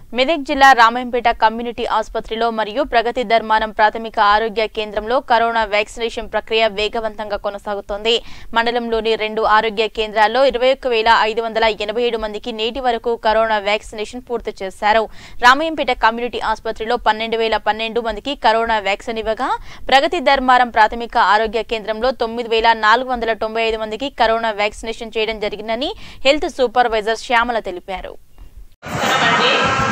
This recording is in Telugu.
మెదక్ జిల్లా రామాయంపేట కమ్యూనిటీ ఆసుపత్రిలో మరియు ప్రగతి ధర్మానం ప్రాథమిక ఆరోగ్య కేంద్రంలో కరోనా వ్యాక్సినేషన్ ప్రక్రియ వేగవంతంగా కొనసాగుతోంది మండలంలోని రెండు ఆరోగ్య కేంద్రాల్లో ఇరవై ఒక్క వేల ఐదు వందల ఎనభై ఏడు మందికి నేటి వరకు కరోనా వ్యాక్సినేషన్ పూర్తి చేశారు రామాయంపేట కమ్యూనిటీ ఆసుపత్రిలో పన్నెండు వేల పన్నెండు మందికి కరోనా వ్యాక్సిన్ ఇవ్వగా ప్రగతి ధర్మారం ప్రాథమిక ఆరోగ్య కేంద్రంలో తొమ్మిది వేల నాలుగు వందల తొంభై ఐదు మందికి కరోనా వ్యాక్సినేషన్ చేయడం జరిగిందని హెల్త్ సూపర్వైజర్ శ్యామల తెలిపారు నమస్కారం అండి